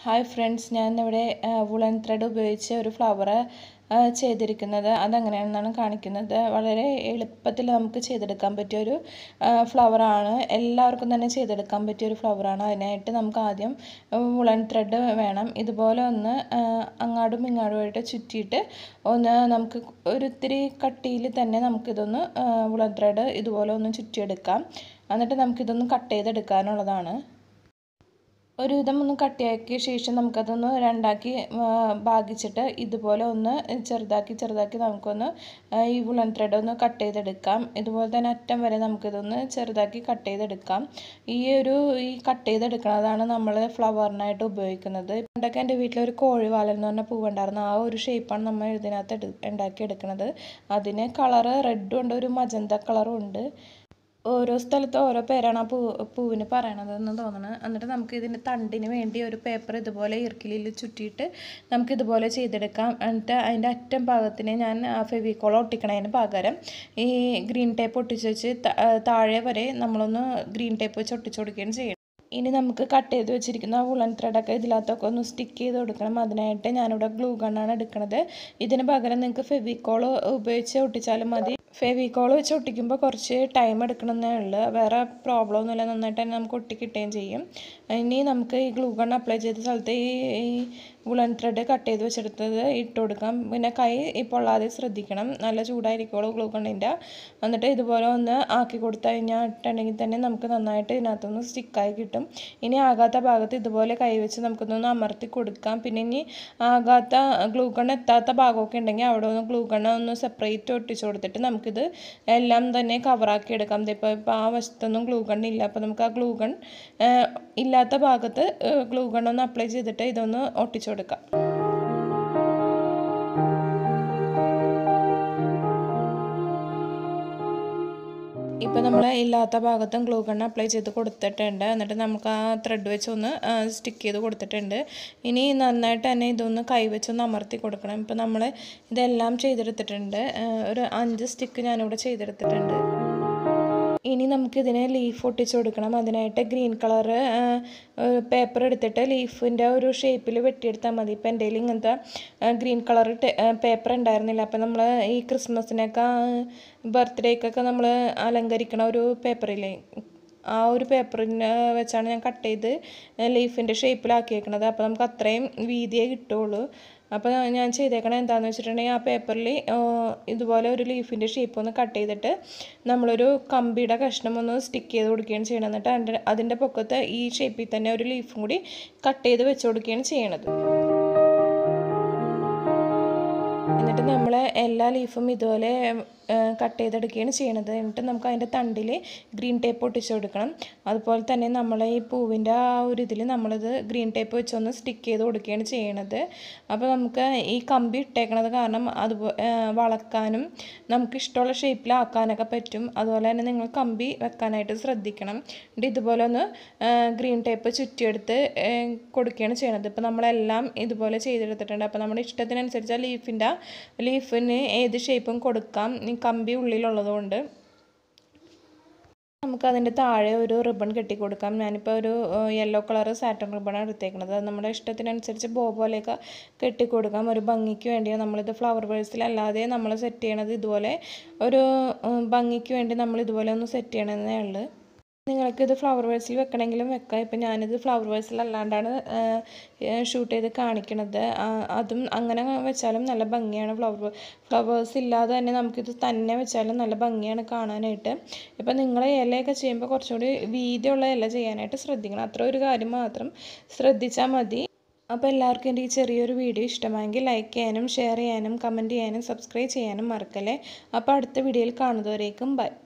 hi friends ഞാൻ woollen thread ഉപയോഗിച്ച് ഒരു ഫ്ലവർ ചെയ്തിരിക്കുന്നത് അതെങ്ങനെയാണെന്നാണ് കാണിക്കുന്നത് വളരെ എളുപ്പത്തിൽ നമുക്ക് ചെയ്തെടുക്കാൻ പറ്റിയ ഒരു ഫ്ലവറാണ് എല്ലാവർക്കും തന്നെ ചെയ്തെടുക്കാൻ പറ്റിയ ഒരു ഫ്ലവറാണ് അതിനായിട്ട് നമുക്ക് ആദ്യം വുളൻ ത്രെഡ് വേണം ഇതുപോലെ ഒന്ന് അങ്ങാടും ഇങ്ങാടുമായിട്ട് ചുറ്റിയിട്ട് ഒന്ന് നമുക്ക് ഒരു ഇത്തിരി കട്ടിയിൽ തന്നെ നമുക്കിതൊന്ന് വുളൻ ത്രെഡ് ഇതുപോലെ ഒന്ന് ചുറ്റിയെടുക്കാം എന്നിട്ട് നമുക്കിതൊന്ന് കട്ട് ചെയ്തെടുക്കാനുള്ളതാണ് ഒരുവിധം ഒന്ന് കട്ടിയാക്കിയ ശേഷം നമുക്കതൊന്ന് രണ്ടാക്കി ഭാഗിച്ചിട്ട് ഇതുപോലെ ഒന്ന് ചെറുതാക്കി ചെറുതാക്കി നമുക്കൊന്ന് ഈ വുളൻ ത്രെഡ് ഒന്ന് കട്ട് ചെയ്തെടുക്കാം ഇതുപോലെ തന്നെ അറ്റം വരെ നമുക്കിതൊന്ന് ചെറുതാക്കി കട്ട് ചെയ്തെടുക്കാം ഈ ഒരു ഈ കട്ട് ചെയ്തെടുക്കുന്നതാണ് നമ്മൾ ഫ്ലവറിനായിട്ട് ഉപയോഗിക്കുന്നത് പണ്ടൊക്കെ എൻ്റെ വീട്ടിലൊരു കോഴിവാലൻ എന്ന് പറഞ്ഞ പൂവുണ്ടായിരുന്നു ആ ഒരു ഷേപ്പാണ് നമ്മൾ ഇതിനകത്ത് എടു ഉണ്ടാക്കി എടുക്കുന്നത് അതിന് കളറ് റെഡും ഉണ്ട് ഒരു മജന്ത കളറും ഉണ്ട് ഓരോ സ്ഥലത്ത് ഓരോ പേരാണ് ആ പൂ പൂവിന് പറയണതെന്ന് തോന്നുന്നത് എന്നിട്ട് നമുക്ക് ഇതിൻ്റെ തണ്ടിന് വേണ്ടി ഒരു പേപ്പർ ഇതുപോലെ ഇറുക്കിലിൽ ചുറ്റിയിട്ട് നമുക്ക് ഇതുപോലെ ചെയ്തെടുക്കാം എന്നിട്ട് അതിൻ്റെ അറ്റം ഭാഗത്തിന് ഞാൻ ഫെവിക്കോൾ ഒട്ടിക്കണതിന് പകരം ഈ ഗ്രീൻ ടേപ്പ് ഒട്ടിച്ച് വെച്ച് താഴെ വരെ നമ്മളൊന്ന് ഗ്രീൻ ടേപ്പ് വെച്ച് ഒട്ടിച്ചു കൊടുക്കുകയാണ് ചെയ്യണം ഇനി നമുക്ക് കട്ട് ചെയ്ത് വെച്ചിരിക്കുന്ന വുളൻ ത്രെഡൊക്കെ ഇതിനകത്തൊക്കെ ഒന്ന് സ്റ്റിക്ക് ചെയ്ത് കൊടുക്കണം അതിനായിട്ട് ഞാനിവിടെ ഗ്ലൂ ഗണ്ണാണ് എടുക്കുന്നത് ഇതിന് പകരം നിങ്ങൾക്ക് ഫെവിക്കോൾ ഉപയോഗിച്ച് ഒട്ടിച്ചാലും മതി ഫെവിക്കോൾ വെച്ച് ഒട്ടിക്കുമ്പോൾ കുറച്ച് ടൈം എടുക്കണമെന്നേ ഉള്ളൂ വേറെ പ്രോബ്ലം ഒന്നുമില്ല നന്നായിട്ട് തന്നെ നമുക്ക് ഒട്ടിക്കിട്ടുകയും ചെയ്യും ഇനി നമുക്ക് ഈ ഗ്ലൂ ഗൺ അപ്ലൈ ചെയ്ത സ്ഥലത്ത് ഈ ഈ വുളൻ ത്രെഡ് കട്ട് ചെയ്ത് വെച്ചെടുത്തത് ഇട്ട് കൊടുക്കാം പിന്നെ കൈ പൊള്ളാതെ ശ്രദ്ധിക്കണം നല്ല ചൂടായിരിക്കുള്ളൂ ഗ്ലൂ ഗണ്ണിൻ്റെ എന്നിട്ട് ഇതുപോലെ ഒന്ന് ആക്കി കൊടുത്തു കഴിഞ്ഞാൽ ഇട്ടുണ്ടെങ്കിൽ തന്നെ നമുക്ക് നന്നായിട്ട് ഇതിനകത്തൊന്ന് സ്റ്റിക്കായി കിട്ടും ഇനി ആകാത്ത ഭാഗത്ത് ഇതുപോലെ കൈ വെച്ച് നമുക്കൊന്ന് അമർത്തി കൊടുക്കാം പിന്നെ ഇനി ആകാത്ത ഗ്ലൂ ഗൺ എത്താത്ത ഭാഗമൊക്കെ ഉണ്ടെങ്കിൽ അവിടെ ഒന്ന് ഗ്ലൂ ഗണ്ണ് ഒന്ന് സെപ്പറേറ്റ് ഒട്ടിച്ച് കൊടുത്തിട്ട് നമുക്കിത് എല്ലാം തന്നെ കവറാക്കി എടുക്കാം ഇപ്പോൾ ഇപ്പോൾ ആ വശത്തൊന്നും ഗ്ലൂ ഗൺ ഇല്ല അപ്പോൾ നമുക്ക് ആ ഗ്ലൂ ഗൺ ഇല്ലാത്ത ഭാഗത്ത് ഗ്ലൂ ഗൺ ഒന്ന് അപ്ലൈ ചെയ്തിട്ട് ഇതൊന്ന് ഒട്ടിച്ചു കൊടുക്കാം ഇപ്പോൾ നമ്മൾ ഇല്ലാത്ത ഭാഗത്തും ഗ്ലൂ ഗണ്ണ് അപ്ലൈ ചെയ്ത് കൊടുത്തിട്ടുണ്ട് എന്നിട്ട് നമുക്ക് ആ ത്രെഡ് വെച്ച് ഒന്ന് സ്റ്റിക്ക് ചെയ്ത് കൊടുത്തിട്ടുണ്ട് ഇനി നന്നായിട്ട് തന്നെ ഇതൊന്ന് കൈ വെച്ചൊന്ന് അമർത്തി കൊടുക്കണം ഇപ്പോൾ നമ്മൾ ഇതെല്ലാം ചെയ്തെടുത്തിട്ടുണ്ട് ഒരു അഞ്ച് സ്റ്റിക്ക് ഞാനിവിടെ ചെയ്തെടുത്തിട്ടുണ്ട് ഇനി നമുക്കിതിനെ ലീഫ് ഒട്ടിച്ച് കൊടുക്കണം അതിനായിട്ട് ഗ്രീൻ കളറ് പേപ്പർ എടുത്തിട്ട് ലീഫിൻ്റെ ഒരു ഷേപ്പിൽ വെട്ടിയെടുത്താൽ മതി ഇപ്പം എൻ്റെ കയ്യിൽ ഇങ്ങനത്തെ ഗ്രീൻ കളർ പേപ്പർ ഉണ്ടായിരുന്നില്ല അപ്പം നമ്മൾ ഈ ക്രിസ്മസിനൊക്കെ ബർത്ത്ഡേക്കൊക്കെ നമ്മൾ അലങ്കരിക്കണ ഒരു പേപ്പറില്ലേ ആ ഒരു പേപ്പറിന് വെച്ചാണ് ഞാൻ കട്ട് ചെയ്ത് ലീഫിൻ്റെ ഷേപ്പിലാക്കിയേക്കണത് അപ്പോൾ നമുക്ക് അത്രയും വീതിയേ കിട്ടുള്ളൂ അപ്പോൾ ഞാൻ ചെയ്തേക്കണത് എന്താണെന്ന് വെച്ചിട്ടുണ്ടെങ്കിൽ ആ പേപ്പറിൽ ഇതുപോലെ ഒരു ലീഫിൻ്റെ ഷേപ്പ് ഒന്ന് കട്ട് ചെയ്തിട്ട് നമ്മളൊരു കമ്പിയുടെ കഷ്ണം ഒന്ന് സ്റ്റിക്ക് ചെയ്ത് കൊടുക്കുകയാണ് ചെയ്യണം എന്നിട്ട് അതിൻ്റെ അതിൻ്റെ പൊക്കത്ത് ഈ ഷേപ്പിൽ തന്നെ ഒരു ലീഫും കൂടി കട്ട് ചെയ്ത് വെച്ച് കൊടുക്കുകയാണ് ചെയ്യണത് എന്നിട്ട് നമ്മൾ എല്ലാ ലീഫും ഇതുപോലെ കട്ട് ചെയ്തെടുക്കുകയാണ് ചെയ്യണത് എന്നിട്ട് നമുക്ക് അതിൻ്റെ തണ്ടിൽ ഗ്രീൻ ടേപ്പ് ഒട്ടിച്ചു കൊടുക്കണം അതുപോലെ തന്നെ നമ്മൾ ഈ പൂവിൻ്റെ ആ ഒരു ഇതിൽ നമ്മളിത് ഗ്രീൻ ടേപ്പ് വെച്ചൊന്ന് സ്റ്റിക്ക് ചെയ്ത് കൊടുക്കുകയാണ് ചെയ്യണത് അപ്പോൾ നമുക്ക് ഈ കമ്പി ഇട്ടേക്കണത് കാരണം അത് വളക്കാനും നമുക്ക് ഇഷ്ടമുള്ള ഷേപ്പിലാക്കാനൊക്കെ പറ്റും അതുപോലെ തന്നെ നിങ്ങൾ കമ്പി വെക്കാനായിട്ട് ശ്രദ്ധിക്കണം എന്നിട്ട് ഇതുപോലെ ഒന്ന് ഗ്രീൻ ടേപ്പ് ചുറ്റിയെടുത്ത് കൊടുക്കുകയാണ് ചെയ്യണത് ഇപ്പോൾ നമ്മളെല്ലാം ഇതുപോലെ ചെയ്തെടുത്തിട്ടുണ്ട് അപ്പോൾ നമ്മുടെ ഇഷ്ടത്തിനനുസരിച്ച് ആ ലീഫിൻ്റെ ലീഫിന് ഏത് ഷേപ്പും കൊടുക്കാം കമ്പി ഉള്ളിലുള്ളതുകൊണ്ട് നമുക്ക് അതിൻ്റെ താഴെ ഒരു റിബൺ കെട്ടി കൊടുക്കാം ഞാനിപ്പോൾ ഒരു യെല്ലോ കളർ സാറ്റൻ റിബണാണ് എടുത്തേക്കുന്നത് അത് നമ്മുടെ ഇഷ്ടത്തിനനുസരിച്ച് ബോ പോലെയൊക്കെ കെട്ടി കൊടുക്കാം ഒരു ഭംഗിക്ക് വേണ്ടിയാണ് നമ്മളിത് ഫ്ലവർ വേഴ്സിലല്ലാതെ നമ്മൾ സെറ്റ് ചെയ്യണത് ഇതുപോലെ ഒരു ഭംഗിക്ക് വേണ്ടി നമ്മൾ ഇതുപോലെ ഒന്ന് സെറ്റ് ചെയ്യണമെന്നേ ഉള്ളൂ നിങ്ങൾക്ക് ഇത് ഫ്ലവർ വേഴ്സിൽ വെക്കണമെങ്കിലും വെക്കാം ഇപ്പം ഞാനിത് ഫ്ലവർ വേഴ്സിൽ അല്ലാണ്ടാണ് ഷൂട്ട് ചെയ്ത് കാണിക്കണത് അതും അങ്ങനെ വെച്ചാലും നല്ല ഭംഗിയാണ് ഫ്ലവർ ഫ്ലവേഴ്സ് ഇല്ലാതെ തന്നെ നമുക്കിത് തന്നെ വെച്ചാലും നല്ല ഭംഗിയാണ് കാണാനായിട്ട് ഇപ്പം നിങ്ങൾ ഇലയൊക്കെ ചെയ്യുമ്പോൾ കുറച്ചുകൂടി വീതിയുള്ള ഇല ചെയ്യാനായിട്ട് ശ്രദ്ധിക്കണം അത്ര ഒരു കാര്യം മാത്രം ശ്രദ്ധിച്ചാൽ മതി അപ്പോൾ എല്ലാവർക്കും എൻ്റെ ഈ ചെറിയൊരു വീഡിയോ ഇഷ്ടമായെങ്കിൽ ലൈക്ക് ചെയ്യാനും ഷെയർ ചെയ്യാനും കമൻറ്റ് ചെയ്യാനും സബ്സ്ക്രൈബ് ചെയ്യാനും മറക്കല്ലേ അപ്പോൾ അടുത്ത വീഡിയോയിൽ കാണുന്നവരേക്കും ബൈ